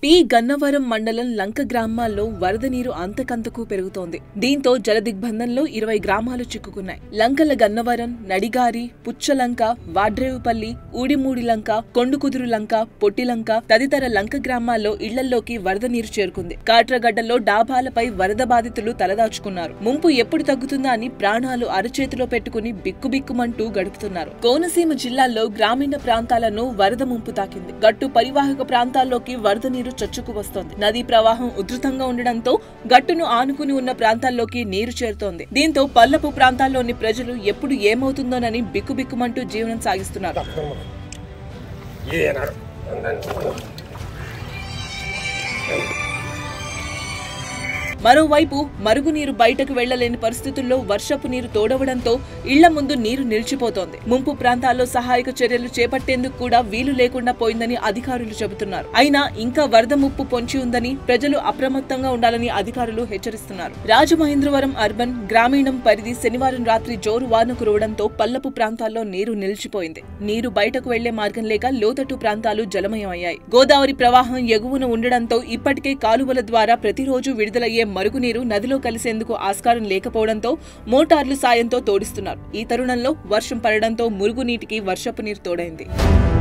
P Gannavaram మండలం లంక గ్రామాల్లో వరద నీరు అంతకంతకు పెరుగుతోంది దీంతో జలదిగ్బంధంలో ఇరవై గ్రామాలు చిక్కుకున్నాయి లంకల గన్నవరం నడిగారి పుచ్చలంక వాడ్రేవుపల్లి ఊడిమూడి లంక కొండుకుదురు లంక పొట్టిలంక తదితర లంక గ్రామాల్లో ఇళ్లల్లోకి వరద నీరు చేరుకుంది కాట్రగడ్డలో డాబాలపై వరద బాధితులు తలదాచుకున్నారు ముంపు ఎప్పుడు తగ్గుతుందా అని ప్రాణాలు అరచేతిలో పెట్టుకుని బిక్కుబిక్కుమంటూ గడుపుతున్నారు కోనసీమ జిల్లాల్లో గ్రామీణ ప్రాంతాలను వరద ముంపు తాకింది గట్టు పరివాహక ప్రాంతాల్లోకి వరద నీరు చొచ్చుకు వస్తోంది నదీ ప్రవాహం ఉధృతంగా ఉండడంతో గట్టును ఆనుకుని ఉన్న ప్రాంతాల్లోకి నీరు చేరుతోంది దీంతో పల్లపు ప్రాంతాల్లోని ప్రజలు ఎప్పుడు ఏమవుతుందోనని బిక్కుబిక్కుమంటూ జీవనం సాగిస్తున్నారు ఏనాడు మరోవైపు మరుగునీరు బయటకు వెళ్లలేని పరిస్థితుల్లో వర్షపు నీరు తోడవడంతో ఇళ్ల ముందు నీరు నిలిచిపోతోంది ముంపు ప్రాంతాల్లో సహాయక చర్యలు చేపట్టేందుకు కూడా వీలు లేకుండా పోయిందని అధికారులు చెబుతున్నారు అయినా ఇంకా వరద ముప్పు పొంచి ఉందని ప్రజలు అప్రమత్తంగా ఉండాలని అధికారులు హెచ్చరిస్తున్నారు రాజమహేంద్రవరం అర్బన్ గ్రామీణం పరిధి శనివారం రాత్రి జోరు వాన కురవడంతో పల్లపు ప్రాంతాల్లో నీరు నిలిచిపోయింది నీరు బయటకు వెళ్లే మార్గం లేక లోతట్టు ప్రాంతాలు జలమయమయ్యాయి గోదావరి ప్రవాహం ఎగువన ఉండడంతో ఇప్పటికే కాలువల ద్వారా ప్రతిరోజు విడుదలయ్యే మరుగునీరు నదిలో కలిసేందుకు ఆస్కారం లేకపోవడంతో మోటార్లు సాయంతో తోడిస్తున్నారు ఈ తరుణంలో వర్షం పడడంతో మురుగునీటికి వర్షపు నీరు తోడైంది